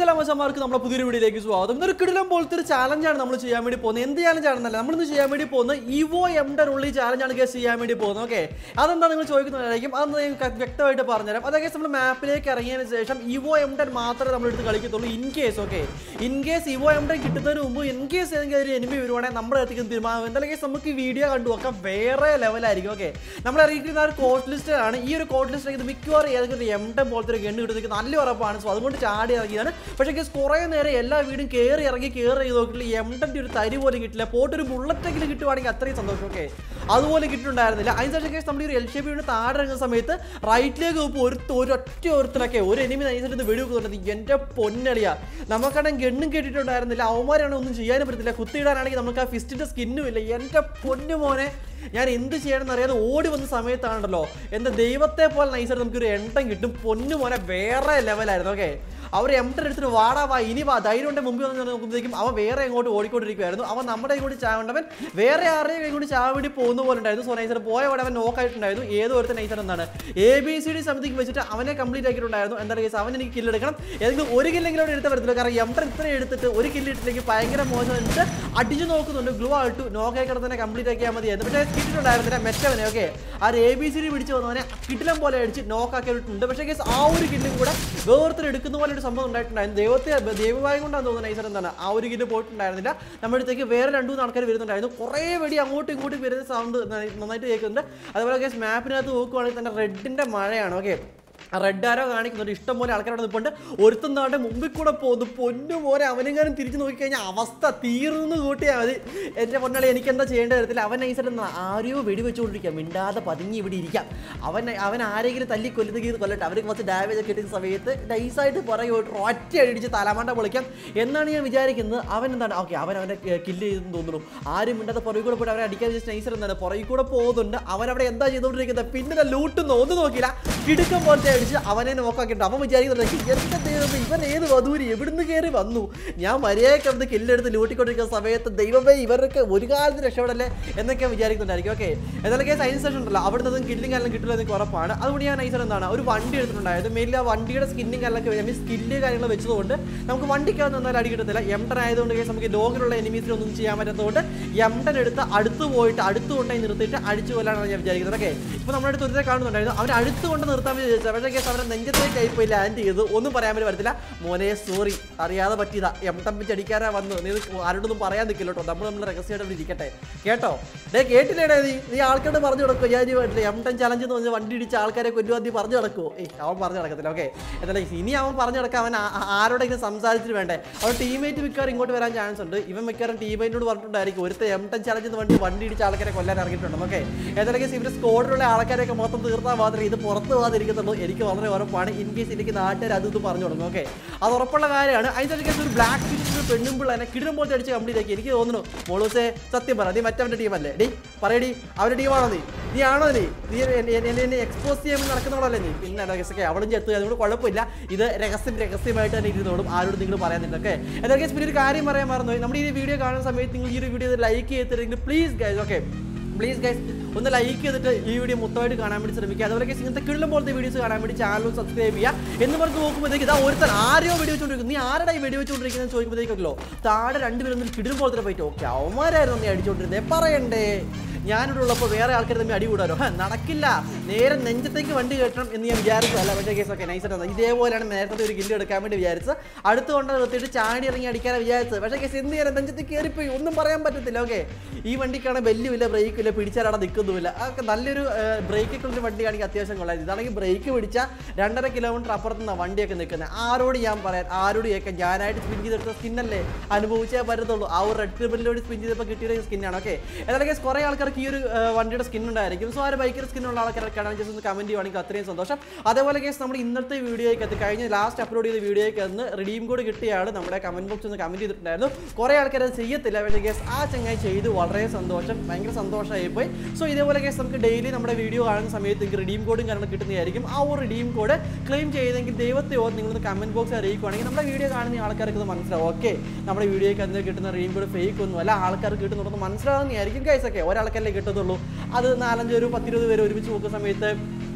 hello മച്ചന്മാർക്ക് നമ്മുടെ പുതിയൊരു വീഡിയോയിലേക്ക് സ്വാഗതം ഇന്നൊരു കിടിലം പോലത്തെ ഒരു ചാലഞ്ചാണ് നമ്മൾ ചെയ്യാൻ വേണ്ടി പോകുന്നത് എന്ത് ചാലഞ്ച് ആണെന്നല്ല നമ്മളിന്ന് ചെയ്യാൻ വേണ്ടി പോകുന്നത് ഇവോ എംഡർ ഉള്ളി ചാലഞ്ചാണ് കേസ് ചെയ്യാൻ വേണ്ടി പോകുന്നത് ഓക്കെ അതെന്താ നിങ്ങൾ ചോദിക്കുന്നതായിരിക്കും അതൊന്ന് ഞാൻ ക- വ്യക്തമായിട്ട് പറഞ്ഞുതരാം അതൊക്കെ നമ്മൾ മാപ്പിലേക്ക് ഇറങ്ങിയതിന് ശേഷം ഇവോ എംഡർ മാത്രമേ നമ്മൾ എടുത്ത് കളിക്കത്തുള്ളൂ in case okay in case Evo എംഡർ കിട്ടുന്നതിന് മുമ്പ് ഇൻ കേസ് ഏതെങ്കിലും ഒരു എനിമി വരുവാണെങ്കിൽ നമ്മുടെ അടുത്തേക്ക് തീരുമാനം എന്തായാലും കേസ് നമുക്ക് ഈ വീഡിയോ കണ്ടു നോക്കാം വേറെ ലെവലായിരിക്കും ഓക്കെ നമ്മൾ ഇറങ്ങിയിരിക്കുന്ന ആ ഒരു കോട്ട് ലിസ്റ്റാണ് ഈ ഒരു കോട്ട് ലിസ്റ്റിലേക്ക് ഇത് മിക്കവാറും ഏതെങ്കിലും ഒരു എംഡം പോലത്തെ ഒരു ഗണ്ണ് കിട്ടുന്നത് നല്ല ഉറപ്പാണ് സോ അതുകൊണ്ട് ചാടി ഇറങ്ങിയതാണ് പക്ഷേ കേസ് കുറേ നേരം എല്ലാ വീടും കയറി ഇറങ്ങി കയറി ചെയ്ത് നോക്കിയില്ല എംഡൻ്റെ ഒരു തരി പോലും കിട്ടില്ല പോട്ട് ഒരു ബുള്ളറ്റെങ്കിലും കിട്ടുവാണെങ്കിൽ അത്രയും സന്തോഷം ഓക്കെ അതുപോലെ കിട്ടുന്നുണ്ടായിരുന്നില്ല അതിനുശേഷം കേസ് നമ്മൾ ഈ ഒരു എൽ ഷേപ്പ് വീണ് താഴെ ഇറങ്ങുന്ന സമയത്ത് റൈറ്റിലേക്ക് പോകുമ്പോൾ ഒരു ഒരൊറ്റ ഒരുത്തനൊക്കെ ഒരു എനിമി നൈസായിട്ട് വെടി വെക്കുന്നുണ്ട് എൻ്റെ പൊന്നളിയാ നമുക്കാണെങ്കിൽ ഗണ്ണും കേട്ടിട്ടുണ്ടായിരുന്നില്ല അവന്മാരാണ് ഒന്നും ചെയ്യാനും പറ്റത്തില്ല കുത്തിയിടാനാണെങ്കിൽ നമുക്ക് ആ ഫിസ്റ്റിൻ്റെ സ്കിന്നും ഇല്ല എൻ്റെ പൊന്നു മോനെ ഞാൻ എന്ത് ചെയ്യണമെന്ന് അറിയാതെ ഓടി വന്ന സമയത്താണല്ലോ എൻ്റെ ദൈവത്തെ പോലെ നൈസായിട്ട് നമുക്കൊരു എണ്ണം കിട്ടും പൊന്നു മോനെ വേറെ ലെവലായിരുന്നു ഓക്കെ അവർ എംട്ടർ എടുത്തിട്ട് വാടാ വാ ഇനി വാ ധൈര്യം ഉണ്ട് മുമ്പിൽ വന്ന് നോക്കുമ്പോഴേക്കും അവൻ വേറെ എങ്ങോട്ട് ഓടിക്കൊണ്ടിരിക്കുവായിരുന്നു അവൻ നമ്മുടെ കൂടി ചാവേണ്ടവൻ വേറെ ആരുടെയും കൈ കൂടി ചാവ വേണ്ടി പോകുന്ന പോലെ ഉണ്ടായിരുന്നു സോ നൈസർ പോയ അവിടെ അവൻ നോക്കായിട്ടുണ്ടായിരുന്നു ഏതോ ഒരുത്ത നൈസർ എന്താണ് A B C D something വെച്ചിട്ട് അവനെ കംപ്ലീറ്റ് ആക്കിയിട്ടുണ്ടായിരുന്നു എന്താ കേസ് അവൻ എനിക്ക് കില്ലെടുക്കണം ഏതെങ്കിലും ഒരു കില്ലെങ്കിലും അവിടെ എടുത്ത് വരത്തില്ല കാരണം എംട്ടർ ഇത്ര എടുത്തിട്ട് ഒരു കില്ല് ഇട്ടില്ലെങ്കിൽ ഭയങ്കര മോശം എന്നിട്ട് അടിച്ചു നോക്കുന്നുണ്ട് ഗ്ലൂ ആയിട്ട് നോക്കായി കിടന്നെ കംപ്ലീറ്റ് ആക്കിയാൽ മതിയായിരുന്നു പക്ഷേ കിട്ടിയിട്ടുണ്ടായിരുന്നില്ല മെറ്റവനെ ഓക്കെ ആ ഒരു എ ബി സി ഡി പിടിച്ച് വന്നവനെ കിട്ടിലം പോലെ അടിച്ച് നോക്കാക്കിയിട്ടുണ്ട് പക്ഷേ കേസ് ആ ഒരു കില്ലും കൂടെ വേർത്തിൽ എടുക്കുന്ന പോലെ ഒരു സംഭവം ഉണ്ടായിട്ടുണ്ടായിരുന്നു ദൈവത്തെ ദൈവമായി കൊണ്ടാണ് തോന്നുന്നത് നൈസർ എന്താണ് ആ ഒരു കില്ല് പോയിട്ടുണ്ടായിരുന്നില്ല നമ്മുടെ അടുത്തേക്ക് വേറെ രണ്ടു മൂന്ന് ആൾക്കാർ വരുന്നുണ്ടായിരുന്നു കുറേ വെടി അങ്ങോട്ടും ഇങ്ങോട്ടും വരുന്ന സൗണ്ട് നന്നായിട്ട് കേൾക്കുന്നുണ്ട് അതുപോലെ കേസ് മാപ്പിനകത്ത് നോക്കുവാണെങ്കിൽ തന്നെ റെഡിൻ്റെ മഴയാണ് ഓക്കെ റെഡ് ആരോ കാണിക്കുന്നുണ്ട് ഇഷ്ടംപോലെ ആൾക്കാരോട് നിൽപ്പുണ്ട് ഒരുത്തം താണ്ടെ മുമ്പിൽ കൂടെ പോകുന്നു പൊന്നു പോലെ അവനെങ്ങാനും തിരിച്ചു നോക്കിക്കഴിഞ്ഞാൽ അവസ്ഥ തീർന്നു കൂട്ടിയാൽ മതി എൻ്റെ പൊന്നാളി എനിക്ക് എന്താ ചെയ്യേണ്ട തരത്തില്ല അവൻ നൈസായിട്ട് ആരെയോ വെടിവെച്ചുകൊണ്ടിരിക്കുക മിണ്ടാതെ പതുങ്ങി ഇവിടെ ഇരിക്കാം അവൻ അവൻ ആരെങ്കിലും തല്ലി കൊല്ലുന്നെങ്കിൽ കൊല്ലട്ടെ അവർക്ക് കുറച്ച് ഡാമേജ് ഒക്കെ കിട്ടുന്ന സമയത്ത് നൈസായിട്ട് പുറകോട്ട് ഒറ്റ അടിച്ച് തലമണ്ട പൊളിക്കാം എന്നാണ് ഞാൻ വിചാരിക്കുന്നത് അവൻ എന്താണ് ഓക്കെ അവൻ അവനെ കില്ല് ചെയ്തെന്ന് തോന്നുന്നു ആരും മിണ്ടാതെ പുറകെ കൂടെ പോയിട്ട് അവനെ അടിക്കാൻ വെച്ച് നൈസർ എന്താണ് പുറകെ കൂടെ പോകുന്നുണ്ട് അവൻ അവിടെ എന്താ ചെയ്തുകൊണ്ടിരിക്കുന്നത് പിന്നെ ലൂട്ടുന്നു ഒന്നും നോക്കിയില്ല കിടുക്കം പോലത്തെ അടിച്ച് അവനെ നോക്കാക്കിയിട്ട് അവൻ വിചാരിക്കുന്നുണ്ട് എന്റെ ദൈവം ഇവൻ ഏത് വധൂരി എവിടുന്ന് കയറി വന്നു ഞാൻ മര്യാദയ്ക്ക് ഒന്ന് കില്ലെടുത്ത് ലൂട്ടിക്കൊണ്ടിരിക്കുന്ന സമയത്ത് ദൈവമേ ഇവരൊക്കെ ഒരു കാലത്ത് രക്ഷപ്പെടല്ലേ എന്നൊക്കെ വിചാരിക്കുന്നുണ്ടായിരിക്കും ഓക്കെ എന്നാലും കേസ് സയൻസ് സെഷൻ ഉണ്ടല്ലോ അവിടെ നിന്നും കില്ലിംഗ് എല്ലാം കിട്ടില്ല എനിക്ക് ഉറപ്പാണ് അതുകൊണ്ട് ഞാൻ നൈസർ എന്താണ് ഒരു വണ്ടി എടുത്തിട്ടുണ്ടായത് മെയിൻലി ആ വണ്ടിയുടെ സ്കിന്നിങ് എല്ലാം മീൻസ് സ്കില്ല് കാര്യങ്ങൾ വെച്ചതുകൊണ്ട് നമുക്ക് വണ്ടിക്കകത്ത് എന്തായാലും അടി കിട്ടത്തില്ല എംടൻ ആയതുകൊണ്ട് കേസ് നമുക്ക് ലോങ്ങിലുള്ള എനിമീസിനൊന്നും ചെയ്യാൻ പറ്റാത്തതുകൊണ്ട് എംടൻ എടുത്ത് അടുത്ത് പോയിട്ട് അടുത്ത് കൊണ്ടുപോയി നിർത്തിയിട്ട് അടിച്ചു കൊല്ലാനാണ് ഞാൻ വിചാരിക്കുന്നത് ഓക്കെ ഇപ്പോൾ നമ്മുടെ അടുത്ത് ഒരുത്തരെ കാണുന്നുണ്ടായിരുന്നു അവൻ അടുത്ത് കൊണ്ട് നിർത്താൻ വേണ്ടി വിചാരിച്ചു പക്ഷേ കേസ് അവനെ നെഞ്ചത്തേക്ക് ആയി പോയി ലാൻഡ് ചെയ്തു ഒന്നും പറയാൻ വേണ്ടി പറ്റത്തില്ല മോനെ സോറി അറിയാതെ പറ്റിയതാ എം തമ്പിച്ച് അടിക്കാനാ വന്നു നീ ഇത് ആരോടൊന്നും പറയാൻ നിൽക്കില്ല കേട്ടോ നമ്മൾ നമ്മൾ രഹസ്യമായിട്ട് ഇവിടെ ഇരിക്കട്ടെ കേട്ടോ ഡേ കേട്ടില്ലേടേ നീ നീ ആൾക്കാരോട് പറഞ്ഞു കൊടുക്കും ഞാൻ പറ്റില്ല എം ടെൻ ചലഞ്ച് എന്ന് പറഞ്ഞാൽ വണ്ടി ഇടിച്ച ആൾക്കാരെ കൊല്ലുവാൻ നീ പറഞ്ഞു നടക്കുമോ ഏയ് അവൻ പറഞ്ഞു നടക്കത്തില്ല ഓക്കെ എന്തായാലും ഇനി അവൻ പറഞ്ഞു നടക്കാൻ അവൻ ആ- ആ- ആരോടെങ്കിലും സംസാരിച്ചിട്ട് വേണ്ടേ അവൻ ടീമേറ്റ് മിക്കവാറും ഇങ്ങോട്ട് വരാൻ ചാൻസ് ഉണ്ട് ഇവൻ മിക്കവാറും ടീമേറ്റിനോട് പറഞ്ഞിട്ടുണ്ടായിരിക്കും ഒരുത്ത എം ടെൻ ചലഞ്ച് എന്ന് പറഞ്ഞ് വണ്ടി ഇടിച്ച ആൾക്കാരെ കൊല്ലാൻ ഇറങ്ങിയിട്ടുണ്ട് ഓക്കെ ഏതായാലും ഇവരുടെ സ്കോഡിലുള്ള ആൾക്കാരെയൊക്കെ മൊത്തം തീർത്താൽ മാത്രമേ ഇത് പുറത്ത് പോകാതിരിക്കത്തുള്ളൂ എനിക്ക് വളരെ ഉറപ്പാണ് ഇൻ കേസ് എനിക്ക് നാട്ടുകാർ അത് ഇത് പറഞ്ഞു തുടങ്ങും ഓക്കെ അത് ഉറപ്പുള്ള കാര്യമാണ് അതിൻ്റെ കേസ് ഒരു ബ്ലാക്ക് ഫിഷിന് പെണ്ണുമ്പോൾ എന്നെ കിടിലം പോലത്തെ അടിച്ച് കംപ്ലീറ്റ് ആക്കി എനിക്ക് തോന്നുന്നു മോളൂസേ സത്യം പറ നീ മറ്റവൻ്റെ ടീമല്ലേ ഡി പറയടി അവരുടെ ടീമാണോ നീ നീ ആണോ നീ നീ എന്നെ- എന്നെ എന്നെ എക്സ്പോസ് ചെയ്യാൻ വേണ്ടി നടക്കുന്നവളല്ലേ നീ പിന്നെ രഹസ്യമൊക്കെ അവളും ചെത്തു അതുകൊണ്ട് കുഴപ്പമില്ല ഇത് രഹസ്യം രഹസ്യമായിട്ട് തന്നെ ഇരുന്നോളും ആരോട് നിങ്ങൾ പറയാൻ ഓക്കെ എന്തൊക്കെ പിന്നെ ഒരു കാര്യം പറയാൻ മറന്നു നമ്മുടെ ഈ വീഡിയോ കാണുന്ന സമയത്ത് നിങ്ങൾ ഈ ഒരു വീഡിയോ ലൈക്ക് ചെയ്തിട്ടുണ്ടെങ്കിൽ please guys okay please guys ഒന്ന് ലൈക്ക് ചെയ്തിട്ട് ഈ വീഡിയോ മൊത്തമായിട്ട് കാണാൻ വേണ്ടി ശ്രമിക്കുക അതുപോലെ guys ഇങ്ങനത്തെ കിള്ളും പോലത്തെ വീഡിയോസ് കാണാൻ വേണ്ടി ചാനൽ സബ്സ്ക്രൈബ് ചെയ്യുക എന്ന് പറഞ്ഞ് നോക്കുമ്പോഴത്തേക്ക് ഇതാ ഒരുത്തൻ ആരെയോ വെടി വെച്ചുകൊണ്ടിരിക്കുന്നു നീ ആരുടെ ഈ വെടി വെച്ചുകൊണ്ടിരിക്കുന്നത് ചോദിക്കുമ്പോഴത്തേക്കല്ലോ താഴെ രണ്ടുപേരും കിടും പോലത്തെ പോയിട്ട് ഓക്കെ അവന്മാരായിരുന്നു നീ അടിച്ചുകൊണ്ടിരുന്നത് പറയണ്ടേ ഞാനിവിടെ ഉള്ളപ്പോൾ വേറെ ആൾക്കാർ തമ്മിൽ അടി കൂടാനോ ഹ, നടക്കില്ല നേരെ നെഞ്ചത്തേക്ക് വണ്ടി കയറ്റണം എന്ന് ഞാൻ വിചാരിച്ചു അല്ല പക്ഷേ കേസ് ഒക്കെ നൈസ് ഇതേപോലെയാണ് നേരത്തെ ഒരു ഗില്ല് എടുക്കാൻ വേണ്ടി വിചാരിച്ചത് അടുത്ത് കൊണ്ട് നിർത്തിയിട്ട് ചാടി ഇറങ്ങി അടിക്കാനാണ് വിചാരിച്ചത് പക്ഷേ കേസ് എന്ത് ചെയ്യാൻ നെഞ്ചത്തേക്ക് കയറിപ്പോയി ഒന്നും പറയാൻ പറ്റത്തില്ല ഓക്കെ ഈ വണ്ടിക്കാണ് വലിയ ബ്രേക്ക് ഇല്ല പിടിച്ചാലവിടെ നിൽക്കുന്നുമില്ല അതൊക്കെ നല്ലൊരു ബ്രേക്കൊക്കെ ഉള്ള വണ്ടിയാണെങ്കിൽ അത്യാവശ്യം കൊള്ളാം ഇതാണെങ്കിൽ ബ്രേക്ക് പിടിച്ചാൽ രണ്ടര കിലോമീറ്റർ അപ്പുറത്ത് നിന്നാണ് വണ്ടിയൊക്കെ നിൽക്കുന്നത് ആരോട് ഞാൻ പറയാൻ ആരോട് കേൾക്കാൻ ഞാനായിട്ട് സ്പിൻ ചെയ്തെടുത്ത സ്കിന്നല്ലേ അനുഭവിച്ചേ പറ്റത്തുള്ളൂ ആ ഒരു റെഡ് റിബിലോട് സ്പിൻ ചെയ്തപ്പോൾ കിട്ടിയ സ്കിന്നാണ് ഓക്കെ ഏതായാലും കുറേ ആൾക്കാർക്ക് ഈ ഒരു ആ, വണ്ടിയുടെ സ്കിൻ ഉണ്ടായിരിക്കും സോ ആ ഒരു ബൈക്കിന്റെ സ്കിന്നുള്ള ആൾക്കാരൊക്കെയാണ് ജസ്റ്റ് ഒന്ന് കമന്റ് ചെയ്യുവാണെങ്കിൽ അത്രയും സന്തോഷം അതേപോലെ കേസ് നമ്മൾ ഇന്നത്തെ വീഡിയോയ്ക്ക് എത്തി കഴിഞ്ഞ ലാസ്റ്റ് അപ്ലോഡ് ചെയ്ത വീഡിയോയ്ക്ക് അന്ന് റിഡീം കോഡ് കിട്ടിയാണ് നമ്മുടെ കമന്റ് ബോക്സ് ഒന്ന് കമന്റ് ചെയ്തിട്ടുണ്ടായിരുന്നു കുറേ ആൾക്കാർ അത് ചെയ്യത്തില്ല പക്ഷേ കേസ് ആ ചങ്ങായി ചെയ്തു വളരെ സന്തോഷം ഭയങ്കര സന്തോഷമായി പോയി സോ ഇതേപോലെ കേസ് നമുക്ക് ഡെയിലി നമ്മുടെ വീഡിയോ കാണുന്ന സമയത്ത് നിങ്ങൾക്ക് റിഡീം കോഡും കാരണം കിട്ടുന്നതായിരിക്കും ആ ഒരു റിഡീം കോഡ് ക്ലെയിം ചെയ്തെങ്കിൽ ദൈവത്തെ ഓർത്ത് നിങ്ങളൊന്ന് കമന്റ് ബോക്സ് അറിയിക്കുവാണെങ്കിൽ നമ്മുടെ വീഡിയോ കാണുന്ന ആൾക്കാർക്ക് ഇത് മനസ്സിലാവും ഓക്കെ നമ്മുടെ വീഡിയോയ്ക്ക് അന്ന് കിട്ടുന്ന റിഡീം കോഡ് ഫേക്ക് ഒന്നും അല്ല ആൾക്കാർക്ക് കിട്ടുന്നുണ്ടെന്ന് മനസ്സിലാവുന്നതായിരിക്കും ഗൈസ് ഒക്കെ ഒരാൾക്കല്ലേ കിട്ടത്തുള്ളൂ അത് നാലഞ്ച് ഒരു പത്തിരുപത് പേര് ഒരുമിച്ച് നോക്കുന്ന സമയത്ത്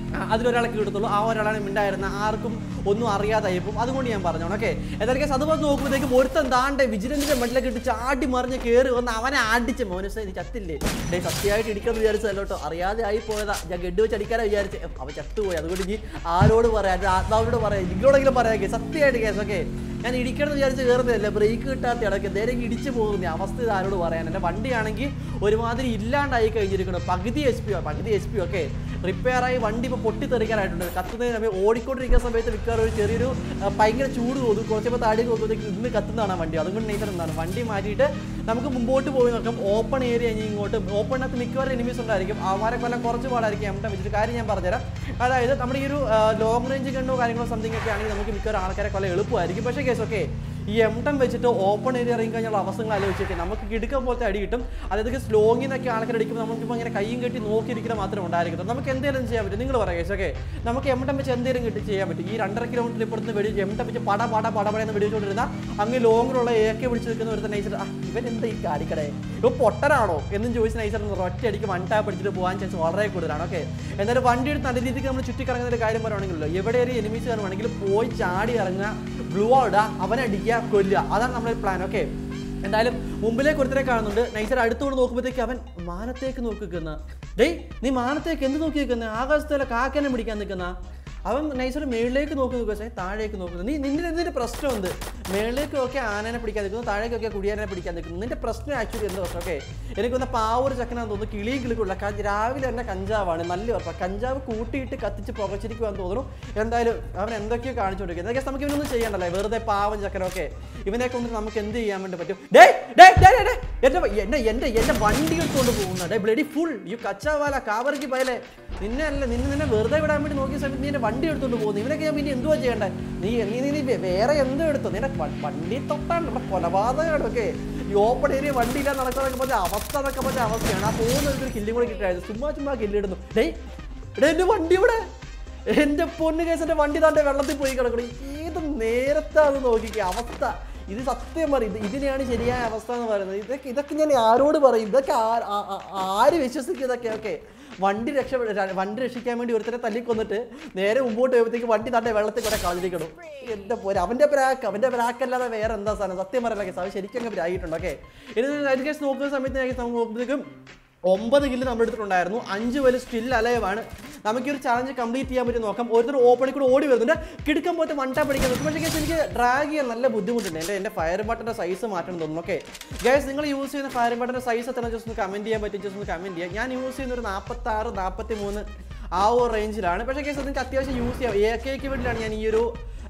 ആ, അതിലൊരാളെ കിട്ടത്തുള്ളൂ ആ ഒരാളാണ് മിണ്ടായിരുന്ന ആർക്കും ഒന്നും അറിയാതായി പോകും അതുകൊണ്ട് ഞാൻ പറഞ്ഞു ഓക്കെ എന്തായാലും കേസ് അതുപോലെ നോക്കുമ്പോഴത്തേക്കും ഒരുത്തൻ താണ്ടെ വിജിലൻസിന്റെ മെഡലൊക്കെ ഇട്ട് ചാടി മറിഞ്ഞ് കയറി വന്ന് അവനെ അടിച്ച് മോനുസ നീ ചത്തില്ലേ ഡേ സത്യമായിട്ട് ഇടിക്കാന്ന് വിചാരിച്ചല്ലോ കേട്ടോ അറിയാതെ ആയി പോയതാ ഞാൻ ഗഡ് വെച്ച് അടിക്കാനാ വിചാരിച്ച് അവൻ ചത്തുപോയി അതുകൊണ്ട് നീ ആരോട് പറയാം എൻ്റെ ആത്മാവിനോട് പറയാം നിങ്ങളോടെങ്കിലും പറയാം കേസ് സത്യമായിട്ട് കേസ് ഓക്കെ ഞാൻ ഇടിക്കണം എന്ന് വിചാരിച്ച് കയറുന്നില്ല ബ്രേക്ക് കിട്ടാത്ത ഇടയ്ക്ക് നേരെ ഇടിച്ച് പോകുന്ന അവസ്ഥ ഇത് ആരോട് പറയാൻ എൻ്റെ വണ്ടിയാണെങ്കിൽ ഒരുമാതിരി ഇല്ലാണ്ടായി കഴിഞ്ഞിരിക്കണം പകുതി എച്ച് പി പകുതി എച്ച് പി ഒക്കെ റിപ്പയർ ആയി വണ്ടി ഇപ്പോൾ പൊട്ടിത്തെറിക്കാനായിട്ടുണ്ട് കത്തുന്നതിന് സമയം ഓടിക്കൊണ്ടിരിക്കുന്ന സമയത്ത് മിക്കവാറും ഒരു ചെറിയൊരു ആ, ഭയങ്കര ചൂട് തോന്നും കുറച്ചപ്പോൾ താടി തോന്നുമ്പോഴത്തേക്ക് ഇന്ന് കത്തുന്നതാണ് വണ്ടി അതുകൊണ്ട് നേച്ചർ എന്താണ് വണ്ടി മാറ്റിയിട്ട് നമുക്ക് മുമ്പോട്ട് പോയി നോക്കാം ഓപ്പൺ ഏരിയ ഇനി ഇങ്ങോട്ട് ഓപ്പണിനകത്ത് മിക്കവാറും എനിമീസ് ഉണ്ടായിരിക്കും അവരെ കൊല്ലം കുറച്ച് പാടായിരിക്കും എം വെച്ചിട്ട് കാര്യം ഞാൻ പറഞ്ഞുതരാം അതായത് നമ്മുടെ ഈ ഒരു ലോങ് റേഞ്ച് കണ്ടോ കാര്യങ്ങളോ സംതിങ് ഒക്കെ ആണെങ്കിൽ നമുക്ക് മിക്കവാറും ആൾക്കാരെ കൊല്ലം എളുപ്പമായിരിക്കും പക്ഷേ കേസ് ഒക്കെ ഈ എം ടെൻ വെച്ചിട്ട് ഓപ്പൺ ഏരിയ ഇറങ്ങി കഴിഞ്ഞുള്ള അവസ്ഥകൾ ആലോചിച്ചൊക്കെ നമുക്ക് കിടുക്കം പോലത്തെ അടി കിട്ടും അതായത് സ്ലോങ്ങിൽ നിന്നൊക്കെ ആൾക്കാർ അടിക്കുമ്പോൾ നമുക്കിപ്പോൾ ഇങ്ങനെ കൈയും കെട്ടി നോക്കിയിരിക്കുന്ന മാത്രം ഉണ്ടായിരിക്കും നമുക്ക് എന്തെങ്കിലും ചെയ്യാൻ പറ്റും നിങ്ങൾ പറയാം കേസ് ഓക്കെ നമുക്ക് എം ടെൻ വെച്ച് എന്തെങ്കിലും കിട്ടി ചെയ്യാൻ പറ്റും ഈ രണ്ടര കിലോമീറ്റർ ഇപ്പുറത്ത് വെടി എം ടെൻ വെച്ച് പട പട പട പടയെന്ന് വെടിച്ചുകൊണ്ടിരുന്ന അങ്ങ് ലോങ്ങിലുള്ള ഏക്കെ പിടിച്ച് നിൽക്കുന്ന ഒരു നൈസർ ഇവൻ എന്താ ഈ കാടിക്കടേ ഇപ്പൊ പൊട്ടനാണോ എന്നും ചോദിച്ച നൈസർ ഒറ്റ അടിക്ക് വൺ ടാപ്പ് അടിച്ചിട്ട് പോകാൻ ചാൻസ് വളരെ കൂടുതലാണ് ഓക്കെ എന്നാലും വണ്ടി എടുത്ത് നല്ല രീതിക്ക് നമ്മൾ ചുറ്റിക്കറങ്ങുന്ന ഒരു കാര്യം പറയുവാണെങ്കിലോ എവിടെ ഒരു എനിമീസ് കാണുവാണെങ്കിൽ പോയി ചാടി ഇറങ്ങുക ഗ്ലൂ ഇടുക അവനെ അടിക്കുക കൊല്ലുക അതാണ് നമ്മുടെ പ്ലാൻ ഓക്കെ എന്തായാലും മുമ്പിലേക്ക് ഒരുത്തരെ കാണുന്നുണ്ട് നൈസർ അടുത്തോട് നോക്കുമ്പോഴത്തേക്ക് അവൻ മാനത്തേക്ക് നോക്കി നിൽക്കുന്ന ഡേയ് നീ മാനത്തേക്ക് എന്ത് നോക്കി നിൽക്കുന്ന ആകാശത്തിലെ കാക്കനെ പിടിക്കാൻ നിൽക്കുന്ന അവൻ നൈസർ മേളിലേക്ക് നോക്കി നിൽക്കുക പക്ഷേ താഴേക്ക് നോക്കുന്നു നീ നിന്റെ എന്തിന്റെ പ്രശ്നം എന്ത് മേളിലേക്ക് ഒക്കെ ആനനെ പിടിക്കാൻ നിൽക്കുന്നു താഴേക്കൊക്കെ കുടിയാനെ പിടിക്കാൻ നിൽക്കുന്നു നിന്റെ പ്രശ്നം ആക്ച്വലി എന്താ പ്രശ്നം ഓക്കെ എനിക്ക് വന്ന പാവൊരു ചക്കനാന്ന് തോന്നുന്നു കിളിയും കിളിക്കുള്ള രാവിലെ തന്നെ കഞ്ചാവാണ് നല്ല ഉറപ്പാണ് കഞ്ചാവ് കൂട്ടിയിട്ട് കത്തിച്ച് പുകച്ചിരിക്കുവാന്ന് തോന്നുന്നു എന്തായാലും അവൻ എന്തൊക്കെയോ കാണിച്ചുകൊണ്ടിരിക്കുന്നത് എന്തൊക്കെ നമുക്ക് ഇവനൊന്നും ചെയ്യണ്ടല്ലേ വെറുതെ പാവം ചക്കനൊക്കെ ഇവനെയൊക്കെ ഒന്ന് നമുക്ക് എന്ത് ചെയ്യാൻ വേണ്ടി പറ്റും ഡേ ഡേ ഡേ ഡേ എന്റെ എന്നെ എന്റെ എന്റെ വണ്ടി എടുത്തുകൊണ്ട് പോകുന്ന ഡേ ബ്ലഡി ഫുൾ യു കച്ചാവാല കാവറിക്ക് പയലേ നിന്നെ അല്ല നിന്നെ നിന്നെ വെറുതെ വിടാൻ വേണ്ടി നോക്കിയ സമയത്ത് നീ എന്റെ വണ്ടി എടുത്തോണ്ട് പോകുന്നു ഇവനൊക്കെ ഞാൻ പിന്നെ എന്തുവാ ചെയ്യണ്ടേ നീ നീ നീ നീ വേ- വേറെ എന്തോ എടുത്തു നിന്റെ വ- വണ്ടി തൊട്ടാണ് ഇവിടെ കൊലപാതകമാണ് ഒക്കെ ഈ ഓപ്പൺ ഏരിയ വണ്ടി ഇല്ലാതെ നടക്കുന്നതൊക്കെ പറഞ്ഞ അവസ്ഥ എന്നൊക്കെ പറഞ്ഞ അവസ്ഥയാണ് ആ പോകുന്ന ഒരു കില്ലും കൂടെ കിട്ടായിരുന്നു ചുമ്മാ ചുമ്മാ കില്ലിടുന്നു ഡേയ് എടേ എന്റെ വണ്ടി ഇവിടെ എന്റെ പൊന്ന് കേസ് എന്റെ വണ്ടി താണ്ടെ വെള്ളത്തിൽ പോയി കിടക്കണം ഏത് നേരത്തെ അത് നോക്കിക്കുക അവസ്ഥ ഇത് സത്യം പറയും ഇത് ഇതിനെയാണ് ശരിയായ അവസ്ഥ എന്ന് പറയുന്നത് ഇതൊക്കെ ഇതൊക്കെ ഞാൻ ആരോട് പറയും ഇതൊക്കെ ആ- ആ- ആ- ആര് വിശ്വസിക്കും ഇതൊക്കെ ഓക്കെ വണ്ടി രക്ഷ വണ്ടി രക്ഷിക്കാൻ വേണ്ടി ഒരുത്തരെ തല്ലിക്കൊന്നിട്ട് നേരെ മുമ്പോട്ട് പോകുമ്പോഴത്തേക്ക് വണ്ടി തന്റെ വെള്ളത്തിൽ കൂടെ കളഞ്ഞിരിക്കണം എന്റെ പോലെ അവന്റെ ബ്രാക്ക് അവന്റെ ബ്രാക്ക് അല്ലാതെ വേറെ എന്താ സാധനം സത്യം പറയല കേസ് അവൻ ശരിക്കും അങ്ങ് ബ്രാഗിട്ടുണ്ട് ഓക്കെ ഇത് കേസ് നോക്കുന്ന സമയത്ത് ഞാൻ നമുക്ക് നോക്കുമ്പോഴത്തേക്കും ഒമ്പത് കില്ല് നമ്മൾ എടുത്തിട്ടുണ്ടായിരുന്നു അഞ്ച് പേര് സ്റ്റിൽ അലയവാണ് നമുക്ക് ഈ ഒരു ചാലഞ്ച് കംപ്ലീറ്റ് ചെയ്യാൻ പറ്റി നോക്കാം ഓരോരുത്തർ ഓപ്പണിൽ കൂടെ ഓടി വരുന്നുണ്ട് കിടക്കാൻ പോയിട്ട് വണ്ടാ പിടിക്കാൻ നോക്കും പക്ഷേ guys, എനിക്ക് ഡ്രാഗ് ചെയ്യാൻ നല്ല ബുദ്ധിമുട്ടുണ്ട് എൻ്റെ എൻ്റെ ഫയർ ബട്ടൻ്റെ സൈസ് മാറ്റണം തോന്നുന്നു ഓക്കെ ഗൈസ് നിങ്ങൾ യൂസ് ചെയ്യുന്ന ഫയർ ബട്ടൻ്റെ സൈസ് എത്ര ജസ്റ്റ് ഒന്ന് കമൻറ്റ് ചെയ്യാൻ പറ്റും ജസ്റ്റ് ഒന്ന് കമൻറ്റ് ചെയ്യാം ഞാൻ യൂസ് ചെയ്യുന്ന ഒരു നാൽപ്പത്താറ് നാൽപ്പത്തി മൂന്ന് ആ ഒരു റേഞ്ചിലാണ് പക്ഷേ കേസ് നിങ്ങൾക്ക് അത്യാവശ്യം യൂസ് ചെയ്യാം എ കെക്ക് വേണ്ടിയിട്ടാണ് ഞാൻ ഈ ഒരു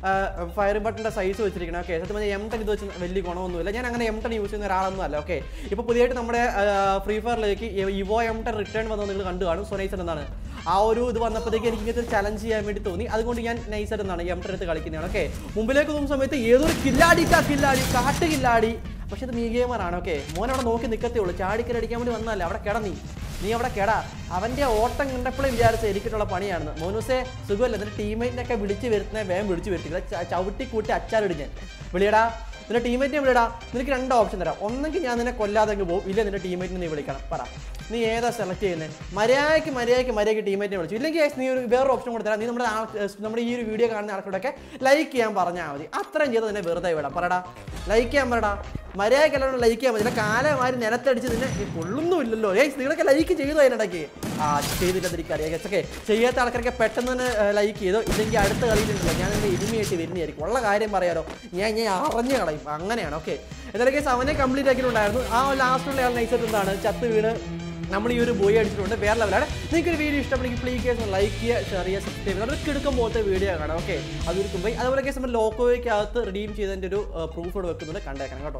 ഫയർ ബട്ടൻ്റെ സൈസ് വെച്ചിരിക്കുന്നത് ഓക്കെ സത്യം പറഞ്ഞാൽ എം ടെൻ ഇത് വെച്ച് വലിയ ഗുണമൊന്നുമില്ല ഞാൻ അങ്ങനെ എം ടെൻ യൂസ് ചെയ്യുന്ന ഒരാളൊന്നും അല്ല ഓക്കെ ഇപ്പോൾ പുതിയതായിട്ട് നമ്മുടെ ഫ്രീ ഫയറിലേക്ക് ഇവോ എം ടെൻ റിട്ടേൺ വന്നത് നിങ്ങൾ കണ്ടു കാണും സോ നൈസർ എന്നാണ് ആ ഒരു ഇത് വന്നപ്പോഴത്തേക്ക് എനിക്ക് ഇങ്ങനത്തെ ഒരു ചലഞ്ച് ചെയ്യാൻ വേണ്ടി തോന്നി അതുകൊണ്ട് ഞാൻ നൈസർ എന്നാണ് എം ടെൻ എടുത്ത് കളിക്കുന്നതാണ് ഓക്കെ മുമ്പിലേക്ക് പോകുന്ന സമയത്ത് ഏതൊരു കില്ലാടിക്കാ കില്ലാടി കാട്ട് കില്ലാടി പക്ഷെ ഇത് മീഗേമറാണ് ഓക്കെ മോൻ അവിടെ നോക്കി നിൽക്കത്തേ ഉള്ളൂ ചാടിക്കൽ അടിക്കാൻ വേണ്ടി വന്നതല്ല അവിടെ കിട നീ നീ അവിടെ കെടാ അവന്റെ ഓട്ടം കണ്ടപ്പോഴേ വിചാരിച്ച എനിക്കിട്ടുള്ള പണിയാണെന്ന് മോനുസെ സുഖമല്ല എന്നിട്ട് ടീമേറ്റിനൊക്കെ വിളിച്ച് വരുത്തുന്ന വേഗം വിളിച്ച് വരുത്തില്ല ചവിട്ടി കൂട്ടി അച്ചാറിടും ഞാൻ വിളിയടാ നിന്റെ ടീമേറ്റിനെ വിളിയടാ നിനക്ക് രണ്ട് ഓപ്ഷൻ തരാം ഒന്നെങ്കിൽ ഞാൻ നിന്നെ കൊല്ലാതെ അങ്ങ് പോകും ഇല്ല നിന്റെ ടീമേറ്റിനെ നീ വിളിക്കണം പറ നീ ഏതാ സെലക്ട് ചെയ്യുന്നത് മര്യാദയ്ക്ക് മര്യാദയ്ക്ക് മര്യാദയ്ക്ക് ടീമേറ്റിനെ വിളിച്ചു ഇല്ലെങ്കിൽ guys, നീ ഒരു വേറെ ഓപ്ഷൻ കൊടുത്തരാം നീ നമ്മുടെ ആൾ നമ്മുടെ ഈ ഒരു വീഡിയോ കാണുന്ന ആൾക്കാരൊക്കെ ലൈക്ക് ചെയ്യാൻ പറഞ്ഞാൽ മതി അത്രയും ചെയ്ത് നിന്നെ വെറുതെ വിടാം പറടാ ലൈക്ക് ചെയ്യാൻ പറടാ മര്യാദയ്ക്ക് എല്ലാവരും ലൈക്ക് ചെയ്യാൻ മതി നിന്റെ കാലമാരി നിലത്തടിച്ച് നിന്നെ ഈ കൊള്ളുന്നുമില്ലല്ലോ ഏയ് നിങ്ങളൊക്കെ ലൈക്ക് ചെയ്തു അതിനിടയ്ക്ക് ആ ചെയ്തില്ലെന്നിരിക്കറിയാം ഓക്കെ ചെയ്യാത്ത ആൾക്കാരൊക്കെ പെട്ടെന്ന് തന്നെ ലൈക്ക് ചെയ്തോ ഇല്ലെങ്കിൽ അടുത്ത കളിയിലുണ്ടല്ലോ ഞാൻ നിന്നെ ഇരുമിയായിട്ട് വരുന്നതായിരിക്കും ഉള്ള കാര്യം പറയാലോ ഞാൻ ഞാൻ അറിഞ്ഞു കളയും അങ്ങനെയാണ് ഓക്കെ എന്തായാലും കേസ് അവനെ കംപ്ലീറ്റ് ആക്കിയിട്ടുണ്ടായിരുന്നു ആ ലാസ്റ്റുള്ള ആൾ നയിച്ചത് എന്താണ് ചത്ത് വീണ് നമ്മൾ ഈ ഒരു ബോയ് അടിച്ചിട്ടുണ്ട് വേറെ ലെവലാണ് നിങ്ങൾക്ക് ഒരു വീഡിയോ ഇഷ്ടപ്പെടുമെങ്കിൽ പ്ലീസ് കേസ് ലൈക്ക് ചെയ്യുക ഷെയർ ചെയ്യുക സബ്സ്ക്രൈബ് ചെയ്യുക അതൊക്കെ കിടക്കും പോലത്തെ വീഡിയോ കാണാം ഓക്കെ അതൊരു അതുപോലെ കേസ് നമ്മൾ ലോക്കോയ്ക്കകത്ത് റിഡീം ചെയ്തതിൻ്റെ ഒരു പ്രൂഫ് ഇവിടെ വെക്കുന്നുണ്ട് കണ്ടേക്കണം കേട്ടോ